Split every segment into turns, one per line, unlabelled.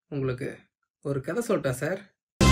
உங்களுக்கு ஒரு கதை சொல்லட்டா சார்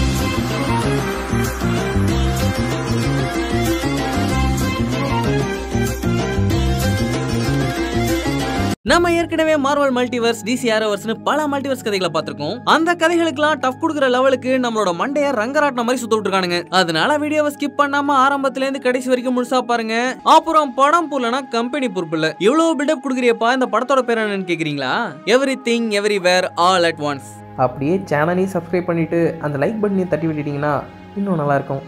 நம்ம ஏற்கனவே மார்வல் மல்டிவர்ஸ் டிசி ஆரோவர்ஸ்னு பல மல்டிவர்ஸ் கதைகளை பார்த்திருக்கோம் அந்த கதைகளுக்கெல்லாம் டஃப் கொடுக்குற லெவலுக்கு நம்மளோட மண்டைய ரங்கராட்டின மாதிரி சுத்த விட்டுருக்கானுங்க அதனால வீடியோவை ஸ்கிப் பண்ணாம ஆரம்பத்துல இருந்து கடைசி வரைக்கும் முழுசா பாருங்க அப்புறம் படம் புள்ளனா கம்பெனி பொறுப்பு இல்ல இவ்வளவு பில்டப் கொடுக்குறியப்பா இந்த படத்தோட பேர் என்னன்னு கேக்குறீங்களா everything everywhere all at once
அப்படியே சேனலையும் சப்ஸ்கிரைப் பண்ணிவிட்டு அந்த லைக் பட்டனையும் தட்டி விட்டுட்டிங்கன்னா இன்னும் நல்லாயிருக்கும்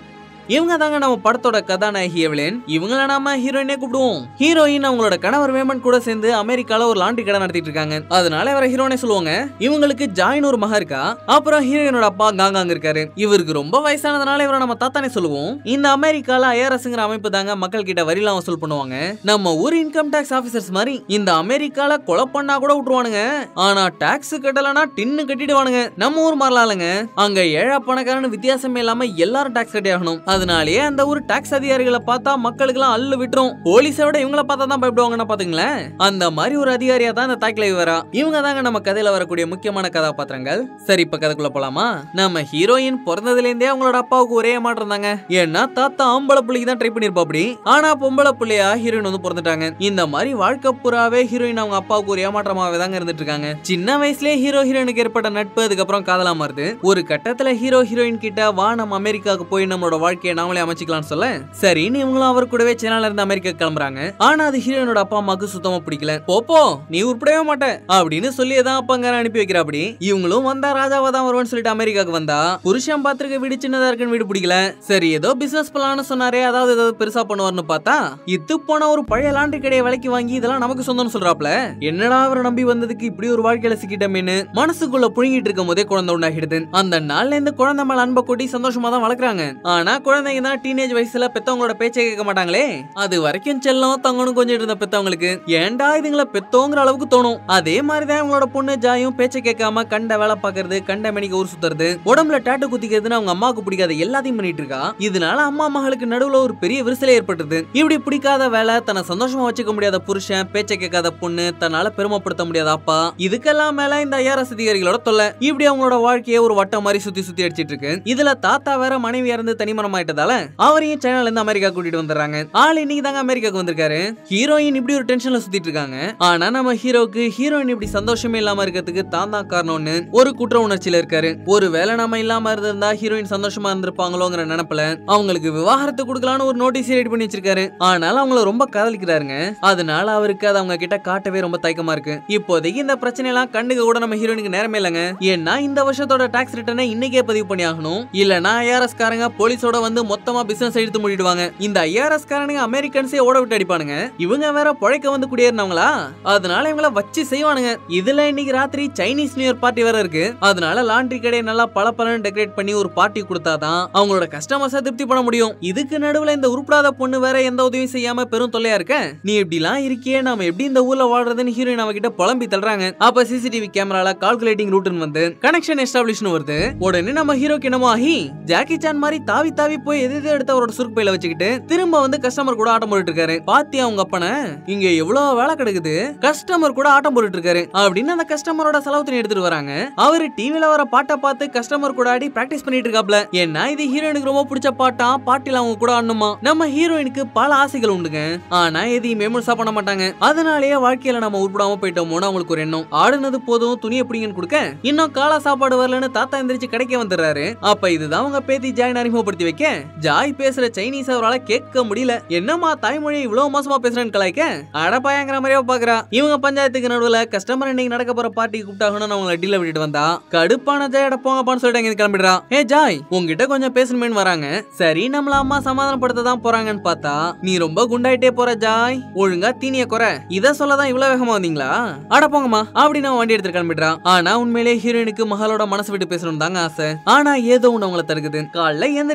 இவங்க தாங்க நம்ம படத்தோட கதாநாயகி எவலின் இவங்கள நாம ஹீரோயினே கூப்பிடுவோம் ஹீரோயின் அவங்களோட கணவர் வேமன் கூட சேர்ந்து அமெரிக்கால ஒரு லாண்ட்ரி கடை நடத்திட்டு இருக்காங்க அதனால இவரை ஹீரோனே சொல்லுவாங்க இவங்களுக்கு ஜாயின் ஒரு மகா இருக்கா அப்புறம் ஹீரோயினோட அப்பா காங்காங்க இருக்காரு இவருக்கு ரொம்ப வயசானதுனால இவரை நம்ம தாத்தானே சொல்லுவோம் இந்த அமெரிக்கால ஐஆர்எஸ்ங்கிற அமைப்பு தாங்க மக்கள் கிட்ட வரிலாம் வசூல் பண்ணுவாங்க நம்ம ஊர் இன்கம் டாக்ஸ் ஆபீசர்ஸ் மாதிரி இந்த அமெரிக்கால கொலை பண்ணா கூட விட்டுருவானுங்க ஆனா டாக்ஸ் கட்டலனா டின்னு கட்டிடுவானுங்க நம்ம ஊர் மாதிரிலாம் இல்லைங்க அங்க ஏழை பணக்காரன்னு வித்தியாசமே இல்லாம எல்லாரும் டாக்ஸ் கட்டி ஆகணும் அதனாலேயே அந்த ஊர் டாக்ஸ் அதிகாரிகளை பார்த்தா மக்களுக்கு எல்லாம் அள்ளு விட்டுரும் போலீஸை விட இவங்கள பார்த்தா தான் பயப்படுவாங்கன்னு பாத்துங்களேன் அந்த மாதிரி ஒரு அதிகாரியா தான் இந்த தாக்கில வரா இவங்க தாங்க நம்ம கதையில வரக்கூடிய முக்கியமான கதாபாத்திரங்கள் சரி இப்ப கதைக்குள்ள போலாமா நம்ம ஹீரோயின் பிறந்ததுல இருந்தே அவங்களோட அப்பாவுக்கு ஒரே மாற்றம் தாங்க ஏன்னா தாத்தா ஆம்பளை புள்ளிக்கு தான் ட்ரை பண்ணிருப்பாப்படி ஆனா பொம்பளை புள்ளையா ஹீரோயின் வந்து பிறந்துட்டாங்க இந்த மாதிரி வாழ்க்கை புறாவே ஹீரோயின் அவங்க அப்பாவுக்கு ஒரு ஏமாற்றமாவே தாங்க இருந்துட்டு இருக்காங்க சின்ன வயசுலயே ஹீரோ ஹீரோயினுக்கு ஏற்பட்ட நட்பு அதுக்கப்புறம் காதலா மாறுது ஒரு கட்டத்துல ஹீரோ ஹீரோயின் கிட்ட வா நம்ம அமெரிக்காவுக்கு போய் நம்மளோட வாழ்க்கையை நாமளே அமைச்சிக்கலாம்னு சொல்ல சரின்னு இவங்களும் அவர் கூடவே சென்னையில இருந்து அமெரிக்கா கிளம்புறாங்க ஆனா அது ஹீரோயினோட அப்பா அம்மாக்கு சுத்தமா பிடிக்கல போப்போ நீ உருப்படவே மாட்ட அப்படின்னு சொல்லி தான் அப்பாங்க அனுப்பி வைக்கிறாப்படி இவங்களும் வந்தா ராஜாவா தான் வருவேன்னு சொல்லிட்டு அமெரிக்காக்கு வந்தா புருஷன் பாத்திருக்க வீடு சின்னதா இருக்குன்னு வீடு பிடிக்கல சரி ஏதோ பிசினஸ் பண்ணலாம்னு சொன்னாரே அதாவது ஏதாவது பெருசா பண்ணுவார்னு பார்த்தா இத்து போன ஒரு பழைய லாண்ட்ரி கடையை விலைக்கு வாங்கி இதெல்லாம் நமக்கு சொந்தம்னு சொல்றாப்ல என்னடா அவரை நம்பி வந்ததுக்கு இப்படி ஒரு வாழ்க்கையில சிக்கிட்டமேன்னு மனசுக்குள்ள புழுங்கிட்டு இருக்கும் போதே குழந்தை உண்டாகிடுது அந்த நாள்ல இருந்து குழந்தை மேல அன்பை கூட்டி சந்தோஷமா தான் வளர்க்குறாங்க ஆனா குழந்தைங்க தான் டீனேஜ் வயசுல பெத்தவங்களோட பேச்சை கேட்க மாட்டாங்களே அது வரைக்கும் செல்லம் தங்கணும் கொஞ்சம் இருந்த பெத்தவங்களுக்கு ஏன்டா இதுங்களை பெத்தோங்கிற அளவுக்கு தோணும் அதே மாதிரிதான் அவங்களோட பொண்ணு ஜாயும் பேச்சை கேட்காம கண்ட வேலை பாக்குறது கண்ட மணிக்கு ஊர் சுத்துறது உடம்புல டாட்டு குத்திக்கிறதுன்னு அவங்க அம்மாவுக்கு பிடிக்காத எல்லாத்தையும் பண்ணிட்டு இருக்கா இதனால அம்மா மகளுக்கு நடுவுல ஒரு பெரிய விரிசலே ஏற்பட்டது இப்படி பிடிக்காத வேலை தன்னை சந்தோஷமா வச்சுக்க முடியாத புருஷன் பேச்சை கேட்காத பொண்ணு தன்னால பெருமைப்படுத்த முடியாத அப்பா இதுக்கெல்லாம் மேல இந்த ஐஆர்எஸ் அதிகாரிகளோட தொல்லை இப்படி அவங்களோட வாழ்க்கையை ஒரு வட்டம் மாதிரி சுத்தி சுத்தி அடிச்சிட்டு இருக்கு இதுல தாத்தா வேற மனைவி இறந்து தனிமரம் ஆயிட்டதால அவரையும் சைனால இருந்து அமெரிக்கா கூட்டிட்டு வந்துடுறாங்க ஆள் இன்னைக்கு தாங்க அமெரிக்காக்கு வந்திருக்காரு ஹீரோயின் இப்படி ஒரு டென்ஷன்ல சுத்திட்டு இருக்காங்க ஆனா நம்ம ஹீரோக்கு ஹீரோயின் இப்படி சந்தோஷமே இல்லாம இருக்கிறதுக்கு தான் தான் காரணம்னு ஒரு குற்ற உணர்ச்சியில இருக்காரு ஒருவேளை நம்ம இல்லாம இருந்திருந்தா ஹீரோயின் சந்தோஷமா இருந்திருப்பாங்களோங்கிற நினைப்புல அவங்களுக்கு விவாகரத்து கொடுக்கலான்னு ஒரு நோட்டீஸ் ரெடி பண்ணி வச்சிருக்காரு ஆனால அவங்கள ரொம்ப காதலிக்கிறாருங்க அதனால அவருக்கு அது அவங்க கிட்ட காட்டவே ரொம்ப தயக்கமா இருக்கு இப்போதைக்கு இந்த பிரச்சனை எல்லாம் கண்ணுக்கு கூட நம்ம ஹீரோயினுக்கு நேரமே இல்லைங்க ஏன்னா இந்த வருஷத்தோட டாக்ஸ் ரிட்டர்னை இன்னைக்கே பதிவு பண்ணி ஆகணும் இல்லனா ஐஆர்எஸ் காரங்க போலீஸோட வந்து மொத்தமா பிசினஸ் எடுத்து மூடிடுவாங்க இந்த ஐஆர்எஸ் காரனுங்க அமெரிக்கன்ஸே ஓட விட்டு அடிப்பானுங்க இவங்க வேற பொழைக்க வந்து குடியேறினவங்களா அதனால இவங்கள வச்சு செய்வானுங்க இதுல இன்னைக்கு ராத்திரி சைனீஸ் நியூ இயர் பார்ட்டி வேற இருக்கு அதனால லாண்ட்ரி கடையை நல்லா பல பலன்னு டெக்கரேட் பண்ணி ஒரு பார்ட்டி கொடுத்தாதான் அவங்களோட கஸ்டமர்ஸை திருப்தி பண்ண முடியும் இதுக்கு நடுவுல இந்த உருப்படாத பொண்ணு வேற எந்த உதவியும் செய்யாம பெரும் தொல்லையா இருக்க நீ இப்படிலாம் இருக்கியே நாம எப்படி இந்த ஊர்ல வாழ்றதுன்னு ஹீரோயின் அவகிட்ட புலம்பி தள்ளுறாங்க அப்ப சிசிடிவி கேமரால கால்குலேட்டிங் ரூட்னு வந்து கனெக்ஷன் எஸ்டாப்ளிஷ்னு வருது உடனே நம்ம ஹீரோக்கு என்னமோ ஆகி ஜாக்கி சான் மாதிரி தாவி தாவி போய் எது எது எடுத்து அவரோட சுருக்கு பையில வச்சுக்கிட்டு திரும்ப வந்து கஸ்டமர் கூட ஆட்டம் போட்டுட்டு இருக்காரு பாத்தியா அவங்க அப்பன இங்க எவ்வளவு வேலை கிடக்குது கஸ்டமர் கூட ஆட்டம் போட்டுட்டு இருக்காரு அப்படின்னு அந்த கஸ்டமரோட செலவு துணி எடுத்துட்டு வராங்க அவரு டிவில வர பாட்டை பார்த்து கஸ்டமர் கூட ஆடி பிராக்டிஸ் பண்ணிட்டு இருக்காப்ல ஏன்னா இது ஹீரோயினுக்கு ரொம்ப பிடிச்ச பாட்டா பாட்டில அவங்க கூட ஆடணுமா நம்ம ஹீரோயினுக்கு பல ஆசைகள் உண்டுங்க ஆனா எதையுமே முழுசா பண்ண மாட்டாங்க அதனாலேயே வாழ்க்கையில நம்ம உருப்படாம போயிட்டோமோன்னு அவங்களுக்கு ஒரு எண்ணம் ஆடுனது போதும் துணி எப்படிங்கன்னு கொடுக்க இன்னும் காலா சாப்பாடு வரலன்னு தாத்தா எந்திரிச்சு கடைக்க வந்துடுறாரு அப்ப இதுதான் அவங்க பேத்தி ஜாயின் அறிமுகப்படுத்தி வைக்க ஜாய் பேசுற சைனீஸ் அவரால கேட்க முடியல என்னம்மா தாய்மொழி இவ்வளவு மோசமா பேசுறேன்னு கலாய்க்க அடப்பாயங்கிற மாதிரியா பாக்குறா இவங்க பஞ்சாயத்துக்கு நடுவுல கஸ்டமர் இன்னைக்கு நடக்க போற பார்ட்டி கூப்பிட்டாங்கன்னு அவங்களை டீல விட்டுட்டு வந்தா கடுப்பான ஜாய் அட போங்கப்பான்னு சொல்லிட்டு இங்க கிளம்பிடுறா ஏ ஜாய் உங்ககிட்ட கொஞ்சம் பேசணுமேன்னு வராங்க சரி நம்மள அம்மா சமாதானப்படுத்த தான் போறாங்கன்னு பார்த்தா நீ ரொம்ப குண்டாயிட்டே போற ஜாய் ஒழுங்கா தீனிய குறை இத சொல்லதான் இவ்வளவு வேகமா வந்தீங்களா அட போங்கம்மா அப்படின்னு அவன் வண்டி எடுத்து கிளம்பிடுறா ஆனா உண்மையிலே ஹீரோயினுக்கு மகளோட மனசு விட்டு பேசணும் தாங்க ஆசை ஆனா ஏதோ ஒண்ணு அவங்கள தடுக்குது காலைல எந்திரிச்சதுல இருந்து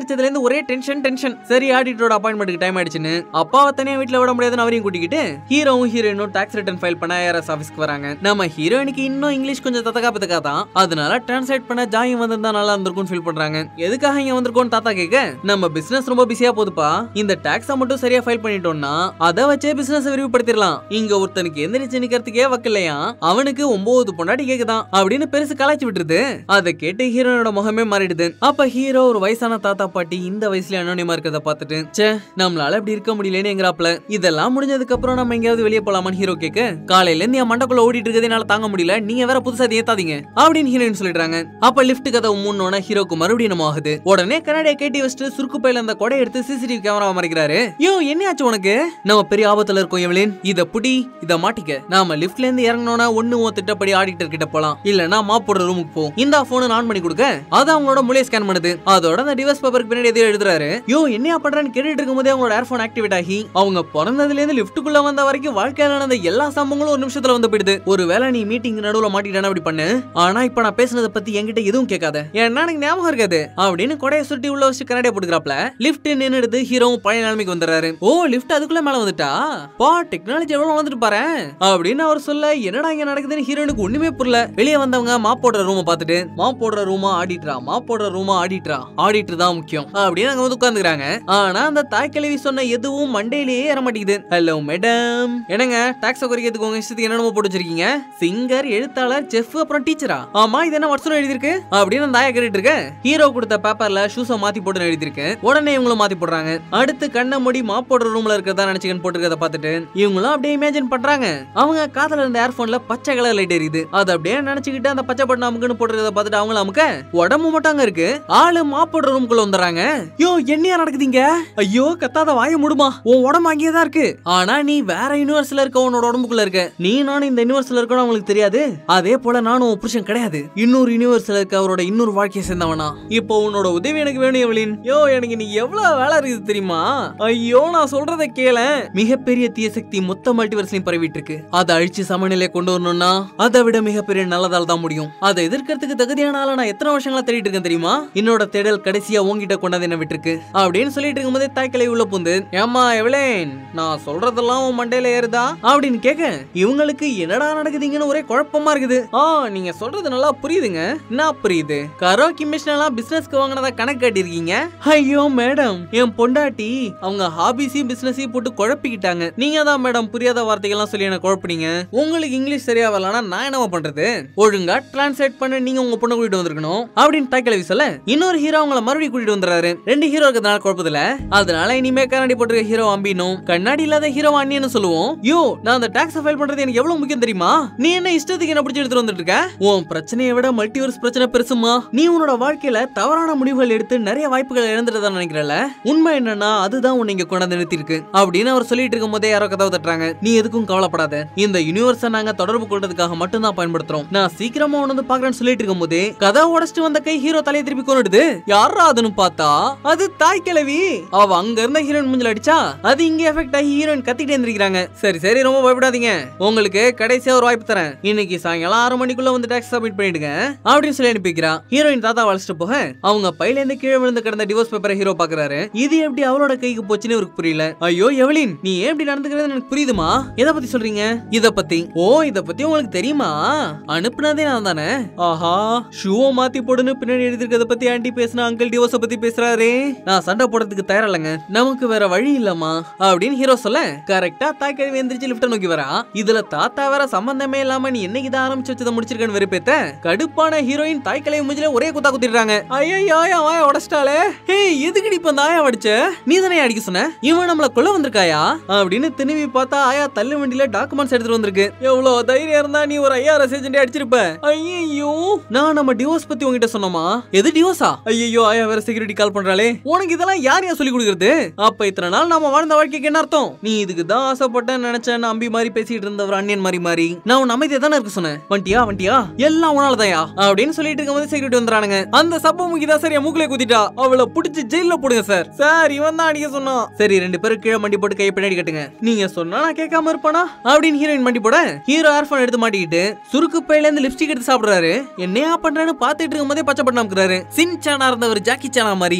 ஒரே டென்ஷன் டென்ஷன் சரி ஆடிட்டரோட அப்பாயின்மெண்ட்டுக்கு டைம் ஆயிடுச்சுன்னு அப்பாவை தனியா வீட்ல விட முடியாதுன்னு அவரையும் கூட்டிக்கிட்டு ஹீரோவும் ஹீரோயினும் டாக்ஸ் ரிட்டர்ன் ஃபைல் பண்ண ஐஆர்எஸ் ஆஃபீஸ்க்கு வராங்க நம்ம ஹீரோயினுக்கு இன்னும் இங்கிலீஷ் கொஞ்சம் தத்தக்கா பத்தக்கா தான் அதனால டிரான்ஸ்லேட் பண்ண ஜாயும் வந்திருந்தா நல்லா இருந்திருக்கும்னு ஃபீல் பண்றாங்க எதுக்காக இங்க வந்திருக்கோம்னு தாத்தா கேட்க நம்ம பிசினஸ் ரொம்ப பிஸியா போகுதுப்பா இந்த டாக்ஸை மட்டும் சரியா ஃபைல் பண்ணிட்டோம்னா அதை வச்சே பிசினஸ் விரிவுபடுத்திடலாம் இங்க ஒருத்தனுக்கு எந்திரிச்சு நிக்கிறதுக்கே வக்கலையா அவனுக்கு ஒன்பது பொண்டாட்டி கேக்குதான் அப்படின்னு பெருசு கலாய்ச்சி விட்டுருது அதை கேட்டு ஹீரோனோட முகமே மாறிடுது அப்ப ஹீரோ ஒரு வயசான தாத்தா பாட்டி இந்த வயசுல அனோனியமா இருக்கிறத பார்த்துட்டு ச்சே நம்மளால இப்படி இருக்க முடியலன்னு எங்கிறாப்ல இதெல்லாம் முடிஞ்சதுக்கு அப்புறம் நம்ம எங்கேயாவது வெளியே போலாமான்னு ஹீரோ கேட்க காலையில இருந்து என் மண்டக்குள்ள ஓடிட்டு இருக்கிறது என்னால தாங்க முடியல நீங்க வேற புதுசா அதை ஏத்தாதீங்க அப்படின்னு ஹீரோயின் சொல்லிடுறாங்க அப்ப லிஃப்ட் கதை மூணோட ஹீரோக்கு மறுபடியும் நம்ம ஆகுது உடனே கண்ணாடியை கேட்டி வச்சுட்டு சுருக்கு பையில அந்த கொடை எடுத்து சிசிடிவி கேமரா மறைக்கிறாரு யோ என்ன ஆச்சு உனக்கு நம்ம பெரிய ஆபத்துல இருக்கோம் எவளின் இத புடி இத மாட்டிக்க நாம லிஃப்ட்ல இருந்து இறங்கணும்னா ஒண்ணு உன் திட்டப்படி ஆடிட்டர் கிட்ட போலாம் இல்லனா மாப்போட ரூமுக்கு போ இந்த போன் ஆன் பண்ணி கொடுக்க அது அவங்களோட மூலையை ஸ்கேன் பண்ணுது அதோட அந்த டிவைஸ் பேப்பருக்கு பின்னாடி எதையோ எழுதுறாரு யோ என்னையா பண்றேன்னு கேட்டுட்டு இருக்கும்போதே அவங்களோட ஏர்போன் ஆக்டிவேட் ஆகி அவங்க பிறந்ததுல இருந்து லிஃப்ட்டுக்குள்ள வந்த வரைக்கும் வாழ்க்கையில நடந்த எல்லா சம்பவங்களும் ஒரு நிமிஷத்துல வந்து போயிடுது ஒருவேளை நீ மீட்டிங் நடுவுல மாட்டிட்டானா அப்படி பண்ணு ஆனா இப்ப நான் பேசுனதை பத்தி என்கிட்ட எதுவும் கேட்காத ஏன்னா எனக்கு ஞாபகம் இருக்காது அப்படின்னு கொடையை சுட்டி உள்ள வச்சு கண்ணாடியை போட்டுக்கிறாப்ல லிஃப்ட் நின்னுடுது ஹீரோவும் பழைய நிலைமைக்கு வந்துடுறாரு ஓ லிஃப்ட் அதுக்குள்ள மேல வந்துட்டா பா டெக்னாலஜி எவ்வளவு வளர்ந்துட்டு பாரு அப்படின்னு அவர் சொல்ல என்னடா இங்க நடக்குதுன்னு ஹீரோனுக்கு ஒண்ணுமே புரியல வெளியே வந்தவங்க மாப் போடுற ரூமை பார்த்துட்டு மாப் போடுற ரூமா ஆடிட்டரா மாப் போடுற ரூமா ஆடிட்டரா ஆடிட்டர் தான் முக்கியம் அப்படின்னு அங்க வந்து உட்காந்துக்கிறாங்க ஆனா அந்த தாய் கிழவி சொன்ன எதுவும் மண்டையிலேயே ஏற மாட்டேங்குது ஹலோ மேடம் என்னங்க டாக்ஸ் குறைக்கிறதுக்கு உங்க இஷ்டத்துக்கு என்னென்னமோ போட்டு வச்சிருக்கீங்க சிங்கர் எழுத்தாளர் செஃப் அப்புறம் டீச்சரா ஆமா இது என்ன வருஷம் எழுதிருக்கு அப்படின்னு அந்த ஆயா கேட்டுட்டு இருக்க ஹீரோ கொடுத்த பேப்பர்ல ஷூஸை மாத்தி போட்டு எழுதிருக்கு உடனே இவங்களும் மாத்தி போடுறாங்க அடுத்து கண்ணை மூடி மாப் போடுற ரூம்ல இருக்கிறதா நினைச்சுக்கன்னு போட்டுருக்கத பார்த்துட்டு இவங்களும் அப்படியே இமேஜின் பண்றாங்க அவங்க காதுல இருந்த ஏர்போன்ல பச்சை கலர் லைட் எரியுது அது அப்படியே நினைச்சுக்கிட்டு அந்த பச்சை பட்டன் அமுக்குன்னு போட்டுருக்கத பார்த்துட்டு அவங்களும் அமுக்க உடம்பு மட்டும் அங்க இருக்கு ஆளு மாப் போடுற ரூம்குள்ள வந்துறாங்க யோ என்னையா நடக்குதுங்க ஐயோ கத்தாத வாய முடுமா உன் உடம்பு அங்கேயே தான் இருக்கு ஆனா நீ வேற யூனிவர்ஸ்ல இருக்க உன்னோட உடம்புக்குள்ள இருக்க நீ நானும் இந்த யூனிவர்ஸ்ல இருக்கணும் அவங்களுக்கு தெரியாது அதே போல நானும் உன் புருஷன் கிடையாது இன்னொரு யூனிவர்ஸ்ல இருக்க அவரோட இன்னொரு வாழ்க்கையை சேர்ந்தவனா இப்போ உன்னோட உதவி எனக்கு வேணும் எவளின் யோ எனக்கு நீ எவ்வளவு வேலை இருக்குது தெரியுமா ஐயோ நான் சொல்றத கேள மிகப்பெரிய தீய சக்தி மொத்த மல்டிவர்ஸ்லயும் பரவிட்டு இருக்கு அதை அழிச்சு சமநிலை கொண்டு வரணும்னா அதை விட மிகப்பெரிய நல்லதால் தான் முடியும் அதை எதிர்க்கிறதுக்கு தகுதியான ஆளை நான் எத்தனை வருஷங்களா தேடிட்டு இருக்கேன் தெரியுமா என்னோட தேடல் கடைசியா உன்கிட்ட கொண்டாந்து என்ன விட்டுருக்கு அப்படின்னு சொல்லிட்டு இருக்கும்போதே தாய்க்கலை உள்ள புந்து ஏமா எவளேன் நான் சொல்றதெல்லாம் உன் மண்டையில ஏறுதா அப்படின்னு கேட்க இவங்களுக்கு என்னடா நடக்குதுங்கன்னு ஒரே குழப்பமா இருக்குது ஆ நீங்க சொல்றது நல்லா புரியுதுங்க என்ன புரியுது கரோக்கி மிஷின் எல்லாம் பிசினஸ்க்கு வாங்கினதா கணக்கு காட்டியிருக்கீங்க ஐயோ மேடம் என் பொண்டாட்டி அவங்க ஹாபிஸையும் பிசினஸையும் போட்டு குழப்பிக்கிட்டாங்க நீங்க தான் மேடம் புரியாத வார்த்தைகள்லாம் சொல்லி என்ன குழப்பினீங்க உங்களுக்கு இங்கிலீஷ் சரியா வரலனா நான் என்னவா பண்றது ஒழுங்கா டிரான்ஸ்லேட் பண்ண நீங்க உங்க பொண்ணை கூட்டிட்டு வந்திருக்கணும் அப்படின்னு தாய்க்கிழவி சொல்ல இன்னொரு ஹீரோ அவங்கள மறுபடியும் கூட்டிட்டு வந்துறாரு ரெண்டு ஹீரோ இருக்கிறதுனால குழப்பத்துல அதனால இனிமே கண்ணாடி போட்டிருக்க ஹீரோ அம்பினும் கண்ணாடி இல்லாத ஹீரோ அண்ணின்னு சொல்லுவோம் யோ நான் அந்த டாக்ஸ் ஃபைல் பண்றது எனக்கு எவ்வளவு முக்கியம் தெரியுமா நீ என்ன இஷ்டத்துக்கு என்ன பிடிச்சி எடுத்துட்டு வந்துட்டு இருக்க உன் பிரச்சனையை விட மல்டிவர்ஸ் பிரச்சனை பெருசுமா நீ உன்னோட வாழ்க்கையில தவறான முடிவுகள் எடுத்து நிறைய வாய்ப்புகள் இழந்துட்டதா நினைக்கிறல உண்மை என்னன்னா அதுதான் உன்னை இங்க கொண்டாந்து நிறுத்தி இருக்கு அப்படின்னு அவர் சொல்லிட்டு இருக்கும் போதே யாரோ கதவை தட்டுறாங்க நீ எதுக்கும் கவலைப்படாத இந்த யூனிவர்ஸை நாங்க தொடர்பு கொள்றதுக்காக மட்டும் தான் பயன்படுத்துறோம் நான் சீக்கிரமா உனது பாக்குறேன்னு சொல்லிட்டு இருக்கும் போதே கதவை உடச்சிட்டு வந்த கை ஹீரோ தலையை திருப்பி கொண்டுடுது யாரா அதுன்னு பார்த்தா அது தாய் கிழவி அவ அங்க இருந்த ஹீரோயின் மூஞ்சில அடிச்சா அது இங்க எஃபெக்ட் ஆகி ஹீரோயின் கத்திட்டே இருந்திருக்காங்க சரி சரி ரொம்ப பயப்படாதீங்க உங்களுக்கு கடைசியா ஒரு வாய்ப்பு தரேன் இன்னைக்கு சாயங்காலம் ஆறு மணிக்குள்ள வந்து டாக்ஸ் சப்மிட் பண்ணிடுங்க அப்படின்னு சொல்லி அனுப்பிக்கிறா ஹீரோயின் தாத்தா வளச்சிட்டு போக அவங்க பையில இருந்து கீழே விழுந்து கிடந்த டிவோர்ஸ் பேப்பரை ஹீரோ பாக்குறாரு இது எப்படி அவளோட கைக்கு போச்சுன்னு இவருக்கு புரியல ஐயோ எவலின் நீ ஏன் இப்படி நடந்துக்கிறது எனக்கு புரியுதுமா எதை பத்தி சொல்றீங்க இத பத்தி ஓ இத பத்தி உங்களுக்கு தெரியுமா அனுப்புனதே நான் தானே ஆஹா ஷூவை மாத்தி போடுன்னு பின்னாடி எழுதிருக்கத பத்தி ஆண்டி பேசின அங்கிள் டிவோர்ஸ பத்தி பேசுறாரே நான் சண்டை போடுறதுக்கு தயாரா இல்லைங்க நமக்கு வேற வழி இல்லம்மா அப்படின்னு ஹீரோ சொல்ல கரெக்டா தாக்கி எந்திரிச்சு லிஃப்ட நோக்கி வரா இதுல தாத்தா வேற சம்பந்தமே இல்லாம நீ என்னைக்கு தான் ஆரம்பிச்சு வச்சதை முடிச்சிருக்கன்னு வெறுப்பேத்த கடுப்பான ஹீரோயின் தாய்க்கலை மூஞ்சில ஒரே குத்தா குத்திடுறாங்க ஐயோ வாய உடச்சிட்டாலே ஹே எதுக்குடி இப்ப அந்த ஆயா அடிச்ச நீ தானே அடிக்க சொன்ன இவன் நம்மள கொல்ல வந்திருக்காயா அப்படின்னு திரும்பி பார்த்தா ஆயா தள்ளு வண்டியில டாக்குமெண்ட்ஸ் எடுத்துட்டு வந்திருக்கு எவ்வளவு தைரியம் இருந்தா நீ ஒரு ஐஆர்எஸ் ஏஜென்ட் அடிச்சிருப்ப ஐயோ நான் நம்ம டிவோர்ஸ் பத்தி உங்ககிட்ட சொன்னோமா எது டிவோர்ஸா ஐயோ ஆயா வேற செக்யூரிட்டி கால் பண்றாளே உனக்கு இதெல்லாம் யார் யார் சொல்லி கொடுக்கறது அப்ப இத்தனை நாள் நாம வாழ்ந்த வாழ்க்கைக்கு என்ன அர்த்தம் நீ இதுக்கு தான் ஆசைப்பட்டேன் நினைச்சேன் அம்பி மாதிரி பேசிட்டு இருந்தவர் அண்ணியன் மாதிரி மாதிரி நான் உன் அமைதியா தானே இருக்க சொன்னேன் வண்டியா வண்டியா எல்லாம் உன்னாலதாயா அப்படின்னு சொல்லிட்டு இருக்கும்போது செக்யூரிட்டி வந்துறானுங்க அந்த சப்ப முக்கிதா சரியா மூக்கிலே குத்திட்டா அவளை புடிச்சு ஜெயில போடுங்க சார் சார் இவன் தான் அடிக்க சொன்னான் சரி ரெண்டு பேரும் கீழே மண்டி போட்டு கையை பின்னாடி கட்டுங்க நீங்க சொன்னா நான் கேட்காம இருப்பானா அப்படின்னு ஹீரோயின் மண்டி போட ஹீரோ ஏர்போன் எடுத்து மாட்டிக்கிட்டு சுருக்கு பையில இருந்து லிப்ஸ்டிக் எடுத்து சாப்பிடுறாரு என்னையா பண்றேன்னு பாத்துட்டு இருக்கும் போதே பச்சை பட்டம் அமுக்குறாரு சின் சானா இருந்தவர் ஜாக்கி சானா மாதிரி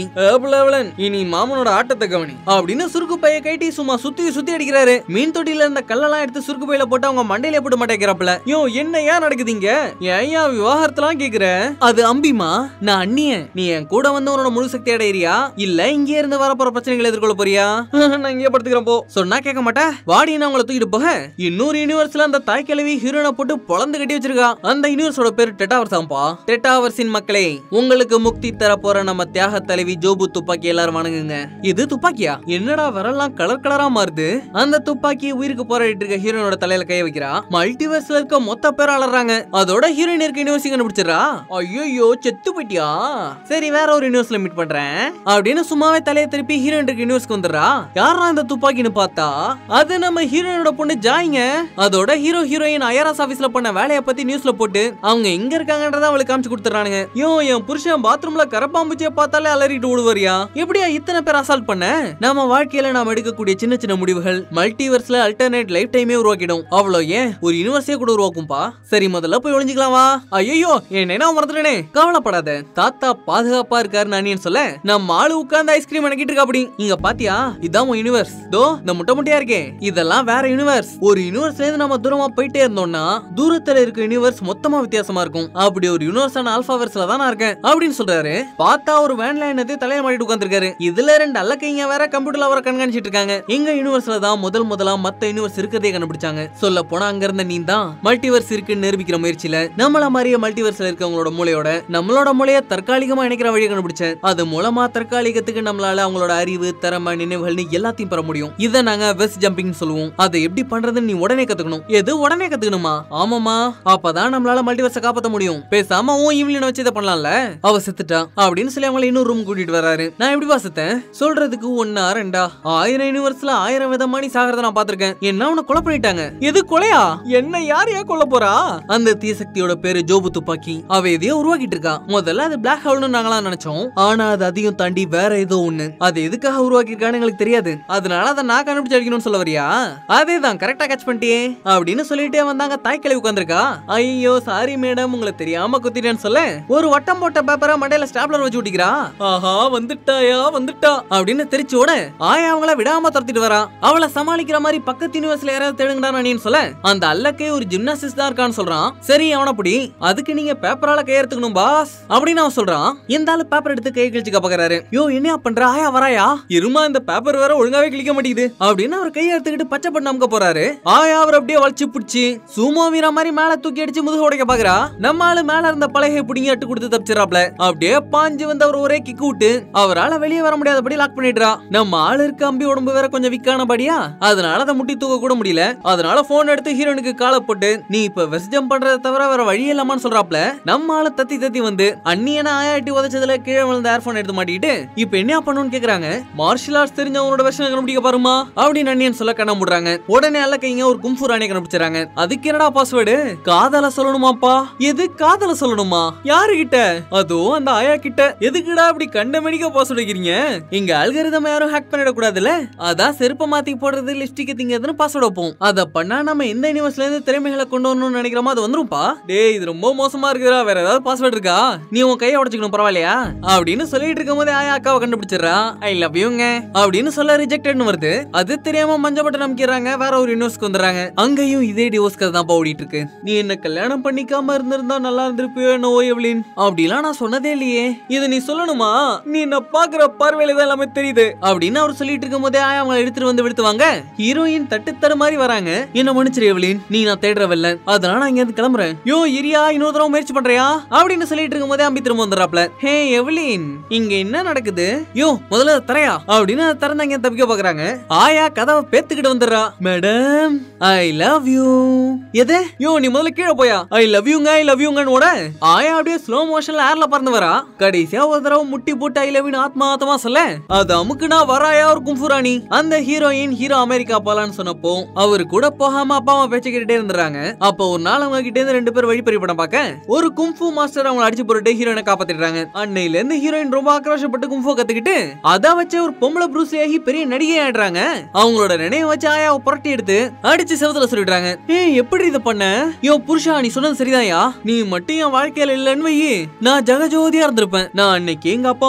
ஏப்லவலன் இனி மாமனோட ஆட்டத்தை கவனி அப்படின்னு சுருக்கு பைய கைட்டி சும்மா சுத்தி சுத்தி அடிக்கிறாரு மீன் தொட்டில இருந்த கல்லெல்லாம் எடுத்து சுருக்கு பையில போட்டு அவங்க மண்டையில போட்டு மாட்டேங்கிறாப்ல யோ என்ன ஏன் நடக்குதுங்க ஏன் விவாகரத்தெல்லாம் கேக்குற அது அம்பிமா நான் அண்ணிய நீ என் கூட வந்து உன்னோட முழு சக்தி அடையிறியா இல்ல இங்கே இருந்து வரப்போற பிரச்சனைகளை எதிர்கொள்ள போறியா நான் இங்கே படுத்துக்கிறேன் போ சொன்னா கேட்க மாட்டேன் வாடி நான் உங்களை தூக்கிட்டு போக இன்னொரு யூனிவர்ஸ்ல அந்த தாய் கிழவி ஹீரோனை போட்டு பொழந்து கட்டி வச்சிருக்கா அந்த யூனிவர்ஸோட பேரு டெட்டாவர்ஸாம்பா டெட்டாவர்ஸின் மக்களே உங்களுக்கு முக்தி தர போற நம்ம தியாக தலைவி ஜோபு துப்பாக்கி எல்லாரும் வணங்குங்க இது துப்பாக்கியா என்னடா வரலாம் கலர் கலரா மாறுது அந்த துப்பாக்கி உயிருக்கு போராடிட்டு இருக்க ஹீரோனோட தலையில கைய வைக்கிறா மல்டிவர்ஸ்ல இருக்க மொத்த பேர் அலறாங்க அதோட ஹீரோயின் இருக்க யூனிவர்ஸ் கண்டுபிடிச்சிடறா ஐயோ செத்து போயிட்டியா சரி வேற ஒரு யூனிவர்ஸ்ல மீட் பண்றேன் அப்படின்னு சும்மாவே தலையை திருப்பி ஹீரோயின் இருக்க யூனிவர்ஸ்க்கு வந்துடுறா யாரா இந்த துப்பாக்கின்னு பார்த்தா அது நம்ம ஹீரோயினோட பொண்ணு ஜாய்ங்க அதோட ஹீரோ ஹீரோயின் ஐஆர்எஸ் ஆபீஸ்ல பண்ண வேலைய பத்தி நியூஸ்ல போட்டு அவங்க எங்க இருக்காங்கன்றத அவளுக்கு காமிச்சு கொடுத்துறானுங்க யோ என் புருஷன் பாத்ரூம்ல கரப்பாம்பூச்சியை பார்த்தாலே அலறிட்டு ஓடுவாரியா எப்படியா இத்தனை பேர் அசால்ட் பண்ண நம்ம வாழ்க்கையில நாம எடுக்கக்கூடிய சின்ன சின்ன முடிவுகள் மல்டிவர்ஸ்ல அல்டர்னேட் லைஃப் டைமே உருவாக்கிடும் அவ்வளோ ஏன் ஒரு யூனிவர்ஸே கூட உருவாக்கும்பா சரி முதல்ல போய் ஒளிஞ்சுக்கலாம் வா ஐயோ என் நினைவு மறந்துட்டேனே கவலைப்படாத தாத்தா பாதுகாப்பா இருக்காரு நானின்னு சொல்ல நம்ம ஆளு உட்கார்ந்து ஐஸ்கிரீம் அணக்கிட்டு இருக்கா அப்படி இங்க பாத்தியா இதான் உன் யூனிவர்ஸ் தோ இந்த முட்டை முட்டையா இருக்கே இதெல்லாம் வேற யூனிவர்ஸ் ஒரு யூனிவர்ஸ்ல இருந்து நம்ம தூரமா போயிட்டே இருந்தோம்னா தூரத்துல இருக்க யூனிவர்ஸ் மொத்தமா வித்தியாசமா இருக்கும் அப்படி ஒரு யூனிவர்ஸான ஆல்பாவர்ஸ்ல தான் நான் இருக்கேன் அப்படின்னு சொல்றாரு பார்த்தா ஒரு வேன்ல என்னது தலையை மாட்டிட்டு உட்கார்ந்திருக்காரு இதுல ரெண்டு அல்லக்கைங்க வேற கம்ப்யூட்டர்ல அவரை கண்காணிச்சிட்டு இருக்காங்க எங்க யூனிவர்ஸ்ல தான் முதல் முதலா மத்த யூனிவர்ஸ் இருக்கிறதே கண்டுபிடிச்சாங்க சொல்ல போனா அங்க இருந்த நீ தான் மல்டிவர்ஸ் இருக்குன்னு நிரூபிக்கிற முயற்சியில நம்மள மாதிரியே மல்டிவர்ஸ்ல இருக்கவங்களோட மூளையோட நம்மளோட மூளைய தற்காலிகமா இணைக்கிற வழியை கண்டுபிடிச்சேன் அது மூலமா தற்காலிகத்துக்கு நம்மளால அவங்களோட அறிவு திறமை நினைவுகள்னு எல்லாத்தையும் பெற முடியும் இதை நாங்க வெஸ்ட் ஜம்பிங் சொல்லுவோம் அதை எப்படி பண்றதுன்னு நீ உடனே கத்துக்கணும் எது உடனே கத்துக்கணுமா ஆமாமா அப்பதான் நம்மளால மல்டிவர்ஸ காப்பாத்த முடியும் பேசாம உன் ஈவிலின வச்சு இதை பண்ணலாம்ல அவ செத்துட்டா அப்படின்னு சொல்லி அவங்கள இன்னொரு ரூம் கூட்டிட்டு வராரு நான் எப்படி செத்தேன் சொல்றதுக்கு ஒன்னா ரெண்டா ஆயிரம் யூனிவர்ஸ்ல ஆயிரம் விதமா நீ சாகிறத நான் பாத்திருக்கேன் என்ன உன கொலை பண்ணிட்டாங்க எது கொலையா என்ன யார் யார் கொல்ல போறா அந்த தீய சக்தியோட பேரு ஜோபு துப்பாக்கி அவ எதையோ உருவாக்கிட்டு இருக்கா முதல்ல அது பிளாக் ஹோல்னு நாங்களாம் நினைச்சோம் ஆனா அது அதையும் தாண்டி வேற ஏதோ ஒண்ணு அது எதுக்காக உருவாக்கிருக்கான்னு எங்களுக்கு தெரியாது அதனால அதை நான் கண்டுபிடிச்சு அடிக்கணும்னு சொல்ல வரியா அதேதான் கரெக்டா கேட்ச் பண்ணிட்டியே அப்படின்னு சொல்லிட்டே வந்தாங்க தாய் கிளவி உட்காந்துருக்கா ஐயோ சாரி மேடம் உங்களை தெரியாம குத்திட்டேன்னு சொல்ல ஒரு வட்டம் போட்ட பேப்பரை மண்டையில ஸ்டாப்லர் வச்சு விட்டிக்கிறா ஆஹா வந்துட்டாயா வந்துட்டா அப்படின்னு தெரிச்சோட ஆயா அவங்கள விடாம துரத்திட்டு வரா அவளை சமாளிக்கிற மாதிரி பக்கத்து யூனிவர்ஸ்ல யாராவது தேடுங்கடா நானின்னு சொல்ல அந்த அல்லக்கே ஒரு ஜிம்னாசிஸ்ட் தான் இருக்கான்னு சொல்றான் சரி அவன அப்படி அதுக்கு நீங்க பேப்பரால கை எடுத்துக்கணும் பாஸ் அப்படின்னு அவன் சொல்றான் இந்த ஆளு பேப்பர் எடுத்து கை கிழிச்சுக்க பாக்குறாரு யோ என்னையா பண்ற ஆயா வராயா இருமா இந்த பேப்பர் வேற ஒழுங்காவே கிழிக்க மாட்டேங்குது அப்படின்னு அவர் கையை எடுத்துக்கிட்டு பச்சை பண்ண அமுக்க போறாரு ஆயா அவர் அப்படியே வளைச்சு பிடிச்சி சுமோ வீரா மாதிரி மேல தூக்கி அடிச்சு முதுகு உடைக்க பாக்குறா நம்ம ஆளு மேல இருந்த பலகை பிடிங்கி அட்டு கொடுத்து தப்பிச்சிடறாப்ல அப்படியே பாஞ்சு வந்து அவர் ஒரே கிக்கு விட்டு அவரால வெளியே வர முடியாதபடி லாக் பண்ணிடுறா நம்ம ஆளு இருக்க அம்பி உடம்பு வேற கொஞ்சம் விக்கானபடியா அதனால அதை முட்டி தூக்க கூட முடியல அதனால போன் எடுத்து ஹீரோனுக்கு காலை போட்டு நீ இப்ப வெஸ்ட் ஜம்ப் பண்றதை தவிர வேற வழி இல்லாமான்னு சொல்றாப்ல நம்ம ஆளு தத்தி தத்தி வந்து அண்ணியன ஆயாட்டி உதச்சதுல கீழே விழுந்த ஏர்போன் எடுத்து மாட்டிட்டு இப்ப என்ன பண்ணணும்னு கேக்குறாங்க மார்ஷியல் ஆர்ட்ஸ் தெரிஞ்சவங்களோட விஷயம் கண்டுபிடிக்க பாருமா அப்படின்னு அண்ணியன் சொல்ல கண்ண முடுறாங்க உடனே அல்ல கைங்க ஒரு கும்ஃபு ராணியை கண்டுபிடிச்சாங்க அதுக்கு என்னடா பாஸ்வேர்டு காதல சொல்லணுமாப்பா எது காதல சொல்லணுமா யாரு கிட்ட அதோ அந்த ஆயா கிட்ட எதுக்குடா அப்படி கண்ட மணிக்க பாஸ்வேர்டு வைக்கிறீங்க இங்க அல்கரிதம் யாரும் ஹேக் பண்ணிட கூடாதுல அதான் செருப்ப மாத்தி போடுறது லிப்ஸ்டிக் திங்கிறதுன்னு பாஸ்வேர்டு வைப்போம் அத பண்ணா நம்ம எந்த யூனிவர்ஸ்ல இருந்து திறமைகளை கொண்டு வரணும்னு நினைக்கிறோமோ அது வந்துரும்பா டேய் இது ரொம்ப மோசமா இருக்குடா வேற ஏதாவது பாஸ்வேர்டு இருக்கா நீ உன் கையை உடைச்சுக்கணும் பரவாயில்லையா அப்படின்னு சொல்லிட்டு இருக்கும் போதே ஆயா அக்காவை கண்டுபிடிச்சிடுறா ஐ லவ் யூங்க அப்படின்னு சொல்ல ரிஜெக்டட்னு வருது அது தெரியாம மஞ்சள் பட்டம் நம்பிக்கிறாங்க வேற ஒரு யூனிவர்ஸ்க்கு வந்துடுறாங்க அங்கேயும் இதே டிவோர்ஸ் கதை தான் ஓடிட்டு இருக்கு நீ என்ன கல்யாணம் பண்ணிக்காம இருந்திருந்தா நல்லா இருந்திருப்பியோ என்ன எவ்வளின் அப்படிலாம் நான் சொன்னதே இல்லையே இது நீ சொல்லணுமா நீ என்ன பாக்குற பார்வையில தான் எல்லாமே தெரியுது அப்படின்னு அவர் சொல்லிட்டு இருக்கும் போதே ஆயா அவங்களை எடுத்துட்டு வந்து விடுத்துவாங்க ஹீரோயின் தட்டு தரு மாதிரி வராங்க என்ன மன்னிச்சிரு எவளின் நீ நான் தேடுற வெள்ளன் அதனால நான் இங்க இருந்து கிளம்புறேன் யோ இரியா இன்னொரு தடவை முயற்சி பண்றியா அப்படின்னு சொல்லிட்டு இருக்கும் போதே அம்பி திரும்ப வந்துடுறாப்ல ஹே எவளின் இங்க என்ன நடக்குது யோ முதல்ல அதை தரையா அப்படின்னு அதை திறந்து அங்க தப்பிக்க பாக்குறாங்க ஆயா கதவை பேத்துக்கிட்டு வந்துடுறா மேடம் ஐ லவ் யூ எது யோ நீ முதல்ல கீழே போயா ஐ லவ் யூங்க ஐ லவ் யூங்கன்னு ஓட ஆயா அப்படியே ஸ்லோ மோஷன்ல ஏர்ல பறந்து வரா கடைசியா ஒரு தடவை முட்டி போட்டு ஐ லவ் யூ ஆத்மாத்தமா சொல்ல அது அமுக்குனா வராயா ஒரு கும்புராணி அந்த ஹீரோயின் ஹீரோ அமெரிக்கா போலான்னு சொன்னப்போ அவரு கூட போகாம அப்பா அம்மா பேச்சு கேட்டுட்டே இருந்துறாங்க அப்போ ஒரு நாள் அவங்க கிட்ட இருந்து ரெண்டு பேர் வழிப்பறி படம் பார்க்க ஒரு கும்ஃபு மாஸ்டர் அவங்களை அடிச்சு போட்டுட்டு ஹீரோயினை காப்பாத்திடுறாங்க அன்னையில இருந்து ஹீரோயின் ரொம்ப ஆக்ரோஷப்பட்டு கும்ஃபு கத்துக்கிட்டு அத வச்சு ஒரு பொம்பளை ப்ரூஸ் ஆகி பெரிய நடிகை ஆயிடுறாங்க அவங்களோட நினைவை வச்சு ஆயாவை புரட்டி எடுத்து அடிச்சு செவத்துல சொல்லிடுறாங்க ஏய் எப்படி இத பண்ண யோ புருஷா நீ சொன்னது சரிதான்யா நீ மட்டும் என் வாழ்க்கையில இல்லன்னு வையி நான் ஜெகஜோதியா இருந்திருப்பேன் நான் அன்னைக்கு எங்க அப்பா அம்மா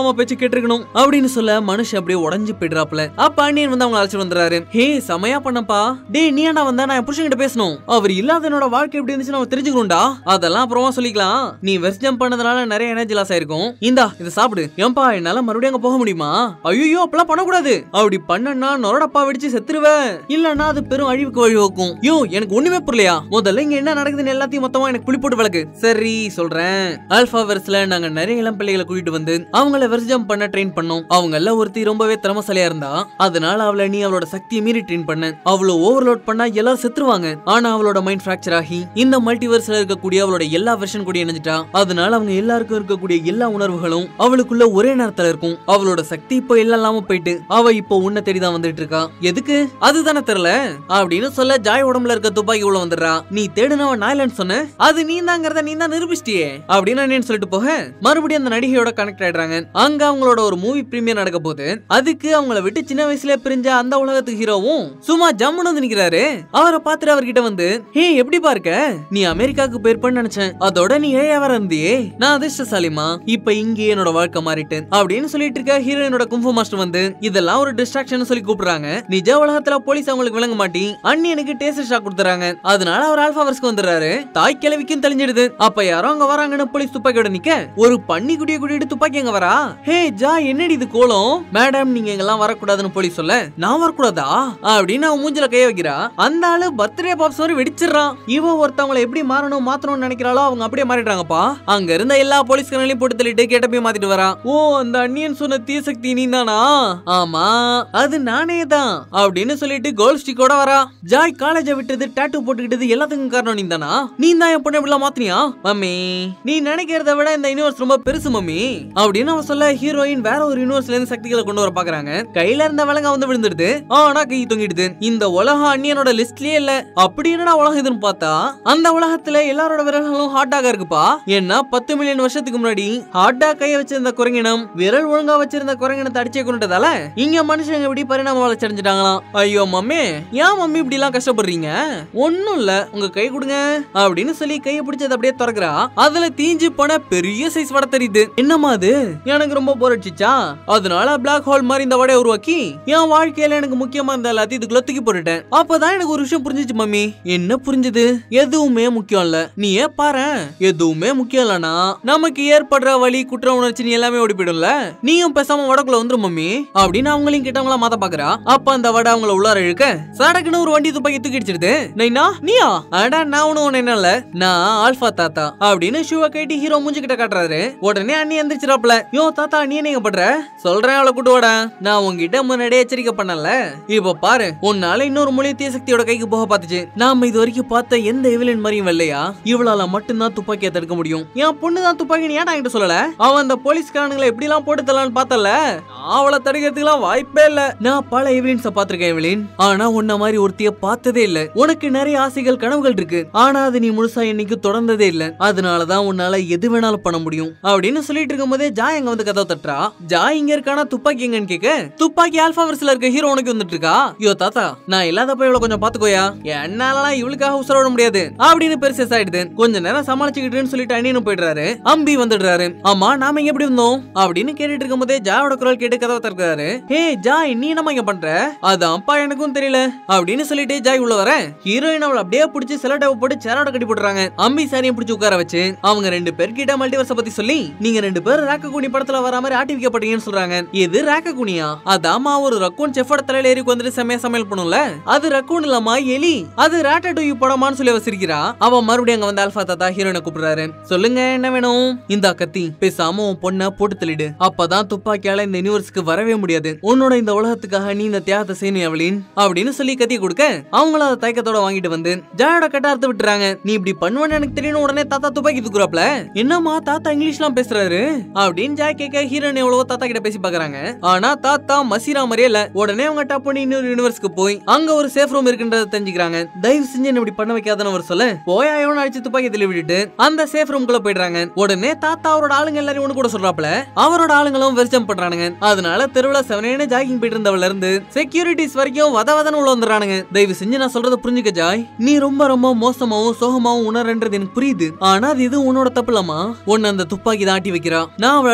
அம்மா பேச்சு கேட்டிருக்கணும் அப்படின்னு சொல்ல மனுஷன் அப்படியே உடஞ்சு போயிடுறாப்ல அப்ப அண்ணியன் வந்து அவங்க அழைச்சிட்டு வந்துறாரு ஹே செமையா பண்ணப்பா டேய் நீ ஏன்டா வந்தா நான் என் புருஷன்கிட்ட பேசணும் அவர் இல்லாத என்னோட வாழ்க்கை எப்படி இருந்துச்சு நம்ம தெரிஞ்சுக்கணும்டா அதெல்லாம் அப்புறமா சொல்லிக்கலாம் நீ வெஸ்ட் ஜம்ப் பண்ணதுனால நிறைய எனர்ஜி லாஸ் ஆயிருக்கும் இந்தா இதை சாப்பிடு ஏன்பா என்னால மறுபடியும் அங்க போக முடியுமா ஐயோ அப்பெல்லாம் பண்ணக்கூடாது அப்படி பண்ணனா நொரடப்பா வெடிச்சு செத்துருவேன் இல்லன்னா அது பெரும் அழிவுக்கு வழிவகுக்கும் யோ எனக்கு ஒண்ணுமே புரியலையா முதல்ல இங்க என்ன நடக்குதுன்னு எல்லாத்தையும் மொத்தமா எனக்கு புளி போட்டு விளக்கு சரி சொல்றேன் ஆல்பா வெர்ஸ்ல நாங்க நிறைய இளம் பிள்ளைகளை கூட்டிட்டு வந்து அவங்கள வெர்ஸ் ஜம்ப் பண்ண ட்ரெயின் பண்ணோம் அவங்க எல்லாம் ஒருத்தி ரொம்பவே திறமசாலியா இருந்தா அதனால அவளை நீ அவளோட சக்தியை மீறி ட்ரெயின் பண்ண அவ்வளோ ஓவர்லோட் பண்ணா எல்லாரும் செத்துருவாங்க ஆனா அவளோட மைண்ட் ஃபிராக்சர் ஆகி இந்த மல்டிவர்ஸ்ல இருக்கக்கூடிய அவளோட எல்லா வெர்ஷன் கூட இணைஞ்சிட்டா அதனால அவங்க எல்லாருக்கும் இருக்கக்கூடிய எல்லா உணர்வுகளும் அவளுக்குள்ள ஒரே நேரத்துல இருக்கும் அவளோட சக்தி இப்போ எல்லாம் இல்லாம போயிட்டு அவ இப்போ உன்னை தேடி தான் வந்துட்டு இருக்கா எதுக்கு அதுதானே தெரியல அப்படின்னு சொல்ல ஜாய் உடம்புல இருக்க துப்பாக்கி உள்ள வந்துடுறா நீ தேடுனவன் நான் இல்லைன்னு சொன்ன அது நீ தாங்கிறத நீ தான் நிரூபிச்சிட்டியே அப்படின்னு அண்ணன் சொல்லிட்டு போக மறுபடியும் அந்த நடிகையோட கனெக்ட் ஆயிடுறாங்க அங்க அவங்களோட ஒரு மூவி பிரீமியர் நடக்க போகுது அதுக்கு அவங்கள விட்டு சின்ன வயசுல பிரிஞ்ச அந்த உலகத்துக்கு ஹீரோவும் சும்மா ஜம்முன்னு வந்து நிக்கிறாரு அவரை பார்த்துட்டு அவர்கிட்ட வந்து ஹே எப்படி பார்க்க நீ அமெரிக்காவுக்கு போயிருப்பேன்னு நினைச்சேன் அதோட நீ ஏழையா வர இருந்தியே நான் அதிர்ஷ்டசாலிமா இப்ப இங்கே என்னோட வாழ்க்கை மாறிட்டு அப்படின்னு சொல்லிட்டு இருக்க ஹீரோயினோட கும்பு மாஸ்டர் வந்து இதெல்லாம் ஒரு டிஸ்ட்ராக்ஷன் சொல்லி கூப்பிடுறாங்க நிஜ உலகத்துல போலீஸ் அவங்களுக்கு விளங்க மாட்டி அண்ணியனுக்கு டேஸ்ட் ஷாக் கொடுத்துறாங்க அதனால அவர் ஆல்பா வர்ஸ்க்கு வந்துடுறாரு தாய் கிழவிக்கும் தெளிஞ்சிடுது அப்ப யாரோ அங்க வராங்கன்னு போலீஸ் துப்பாக்கியோட நிக்க ஒரு பன்னி குடிய கூட்டிட்டு துப்பாக்கி அங்க வரா ஹே ஜா என்னடி இது கோலம் மேடம் நீங்க எங்கெல்லாம் வரக்கூடாதுன்னு போலீஸ் சொல்ல நான் வரக்கூடாதா அப்படின்னு அவன் மூஞ்சில கைய வைக்கிறா அந்த ஆளு பர்த்டே பாப்ஸ் வரை வெடிச்சிடுறான் இவ ஒருத்தவங்களை எப்படி மாறணும் மாத்தணும்னு நினைக்கிறாளோ அவங்க அப்படியே மாறிடுறாங்கப்பா அங்க இருந்த எல்லா போலீஸ்காரங்களையும் போட்டு தள்ளிட்டு கேட்ட போய் மாத்திட்டு வரா ஓ அந்த அண்ணியன் சொன்ன தீசக்தி நீ தானா ஆமா அது நானே தான் அப்படின்னு சொல்லிட்டு கோல்ட் ஸ்டிக்கோட வரா ஜாய் காலேஜை விட்டது டாட்டூ போட்டுக்கிட்டது எல்லாத்துக்கும் காரணம் நீ தானா நீ தான் என் பொண்ணு இப்படிலாம் மாத்தினியா மம்மி நீ நினைக்கிறத விட இந்த யூனிவர்ஸ் ரொம்ப பெருசு மம்மி அப்படின்னு அவன் சொல்ல ஹீரோயின் வேற ஒரு யூனிவர்ஸ்ல இருந்து சக்திகளை கொண்டு வர பாக்குறாங்க கையில இருந்த விலங்க வந்து விழுந்துடுது ஆனா கை தொங்கிடுது இந்த உலகம் அந்நியனோட லிஸ்ட்லயே இல்ல அப்படி என்னடா உலகம் இதுன்னு பார்த்தா அந்த உலகத்துல எல்லாரோட விரல்களும் ஹாட்டாக இருக்குப்பா ஏன்னா பத்து மில்லியன் வருஷத்துக்கு முன்னாடி ஹாட்டா கைய வச்சிருந்த குரங்கினம் விரல் ஒழுங்கா வச்சிருந்த குரங்கினத்தை அடிச்சே கொண்டுட்டதால இங்க மனுஷங்க இப்படி பரிணாம வளர்ச்சி அடைஞ்சிட்டாங்களாம் ஐயோ மம்மி ஏன் மம்மி இப்படி எல்லாம் கஷ்டப்படுறீங்க ஒண்ணும் இல்ல உங்க கை கொடுங்க அப்படின்னு சொல்லி கையை பிடிச்சது அப்படியே திறக்கிறா அதுல தீஞ்சு போன பெரிய சைஸ் வடை தெரியுது என்னம்மா அது எனக்கு ரொம்ப போர் அடிச்சிச்சா அதனால பிளாக் ஹோல் மாதிரி இந்த வடையை உருவாக்கி என் வாழ்க்கையில எனக்கு முக்கியமா இந்த எல்லாத்தையும் இதுக்குள்ள தூக்கி போட்டுட்டேன் அப்பதான் எனக்கு ஒரு விஷயம் புரிஞ்சுச்சு மம்மி என்ன புரிஞ்சுது எதுவுமே முக்கியம் இல்ல நீ ஏன் பாரு எதுவுமே முக்கியம் இல்லனா நமக்கு ஏற்படுற வலி குற்ற உணர்ச்சி நீ எல்லாமே ஓடி போயிடும்ல நீயும் பேசாம வடக்குள்ள வந்துரும் மம்மி அப்படின்னு அவங்களையும் கிட்டவங்களா மாத்த பாக்குறா அப்ப அந்த வடை அவங்கள உள்ளார இழுக்க சடக்குன்னு ஒரு வண்டி துப்பாக்கி தூக்கி அடிச்சிடுது நைனா நீயா அடா நான் ஒண்ணு ஒண்ணு என்ன இல்ல நான் ஆல்பா தாத்தா அப்படின்னு ஷூவை கட்டி ஹீரோ மூஞ்சி கிட்ட காட்டுறாரு உடனே அண்ணி எந்திரிச்சிடாப்ல யோ தாத்தா நீ என்ன பண்ற சொல்றேன் அவளை கூட்டு வாடா நான் உங்ககிட்ட முன்னாடியே எச்சரிக்கை பண்ணல இப்ப பாரு உன்னால இன்னொரு மொழி தீய சக்தியோட கைக்கு போக பார்த்துச்சு நாம இது வரைக்கும் பார்த்த எந்த எவிலன் மாதிரியும் இல்லையா இவளால மட்டும்தான் துப்பாக்கியை தடுக்க முடியும் என் பொண்ணு தான் துப்பாக்கி நீ ஏன்டா என்கிட்ட சொல்லல அவன் அந்த போலீஸ்காரனுங்களை எப்படி எல்லாம் போட்டு தரலான்னு பார்த்தல நான் அவளை தடுக்கிறதுக்குலாம் வாய்ப்பே இல்ல நான் பல எவிலின்ஸ பாத்திருக்கேன் எவிலின் ஆனா உன்ன மாதிரி ஒருத்திய பார்த்ததே இல்ல உனக்கு நிறைய ஆசைகள் கனவுகள் இருக்கு ஆனா அது நீ முழுசா இன்னைக்கு தொடர்ந்ததே இல்ல அதனாலதான் உன்னால எது வேணாலும் பண்ண முடியும் அப்படின்னு சொல்லிட்டு இருக்கும்போதே ஜாய் அங்க வந்து கதவை தட்டுறா ஜாய் இங்க இருக்கானா துப்பாக்கி எங்கன்னு கேட்க துப்பாக்கி ஆல்பா வரிசையில இருக்க ஹீரோ உனக்கு வந்துட்டு இருக்கா ஐயோ தாத்தா நான் இல்லாதப்ப இவ்வளவு கொஞ்சம் பாத்துக்கோயா என்னாலலாம் இவளுக்காக உசுர விட முடியாது அப்படின்னு பெருசஸ் ஆயிடுது கொஞ்ச நேரம் சமாளிச்சுக்கிட்டுன்னு சொல்லிட்டு அண்ணின்னு போயிடுறாரு அம்பி வந்துடுறாரு ஆமா நாம இங்க எப்படி இருந்தோம் அப்படின்னு கேட்டுட்டு இருக்கும்போதே ஜாயோட குரல் கேட்டு கதவை திறக்கிறாரு ஹே ஜாய் நீ என்னமா இங்க பண்ற அது அப்பா எனக்கும் தெரியல அப்படின்னு சொல்லிட்டு ஜாய் உள்ள வர ஹீரோயின் அவளை அப்படியே பிடிச்சி செலட்டை போட்டு சேரோட கட்டி போட்டுறாங்க அம்பி சாரியை பிடிச்சி உட்கார வச்சு அவங்க ரெண்டு பேர்கிட்ட மல்டிவர்ஸ பத்தி சொல்லி நீங்க ரெண்டு பேரும் ராக்க குனி படத்துல வர மாதிரி ஆட்டி வைக்கப்பட்டீங்கன்னு சொல்றாங்க இது ராக்க குனியா அதாமா ஒரு ரக்கூன் செஃபோட தலையில ஏறி வந்துட்டு செம்மையா சமையல் பண்ணும்ல அது ரக்கூன் இல்லம்மா எலி அது ராட்டா டூ படமான்னு சொல்லி அவ சிரிக்கிறா அவன் மறுபடியும் அங்க வந்து அல்பா தாத்தா ஹீரோனை கூப்பிடுறாரு சொல்லுங்க என்ன வேணும் இந்த கத்தி பேசாம உன் பொண்ணை போட்டு தள்ளிடு அப்பதான் துப்பாக்கியால இந்த யூனிவர்ஸ்க்கு வரவே முடியாது உன்னோட இந்த உலகத்துக்காக நீ இந்த தியாகத்தை செய்யணும் எவளின் அப்படின்னு சொல்லி கத்தி கொடுக்க அவங்கள அதை தயக்கத்தோட வாங்கிட்டு வந்து ஜாயோட கட்ட அறுத்து விட்டுறாங்க நீ இப்படி பண்ணுவேன்னு எனக்கு தெரியணும் உடனே தாத்தா துப்பாக்கி தூக்குறாப்ல என்னம்மா தாத்தா இங்கிலீஷ்லாம் பேசுறாரு அப்படின்னு ஜாய் கேட்க ஹீரோயின் எவ்வளவோ தாத்தா கிட்ட பேசி பாக்குறாங்க ஆனா தாத்தா மசீரா மாதிரியே இல்ல உடனே அவங்க டப் பண்ணி இன்னொரு யூனிவர்ஸ்க்கு போய் அங்க ஒரு சேஃப் ரூம் இருக்குன்றத தெரிஞ்சுக்கிறாங்க தயவு செஞ்சு என்ன இப்படி பண்ண வைக்காதன்னு அவர் சொல்ல போயா எவனும் அடிச்சு துப்பாக்கி தள்ளி விட்டுட்டு அந்த சேஃப் ரூம்குள்ள போயிடுறாங்க உடனே தாத்தா அவரோட ஆளுங்க எல்லாரும் ஒண்ணு கூட சொல்றாப்ல அவரோட ஆளுங்களும் வெர்ஜம் பண்றானுங்க அதனால தெருவுல செவனேன்னு ஜாகிங் போயிட்டு இருந்தவள இருந்து செக்யூரிட்டிஸ் வரைக்கும் வத வதன்னு உள்ள வந்துடுறானுங்க தயவு செஞ்சு நான் சொல்றத புரிஞ்சுக்க ஜாய் நீ ரொம்ப ரொம்ப மோசமாவும் சோகமாவும் உணர்ன்றது எனக்கு புரியுது ஆனா அது இது உன்னோட தப்பு இல்லம்மா உன்னை அந்த துப்பாக்கி தான் ஆட்டி வைக்கிறா நான் அவளை அழிக்கணும்னா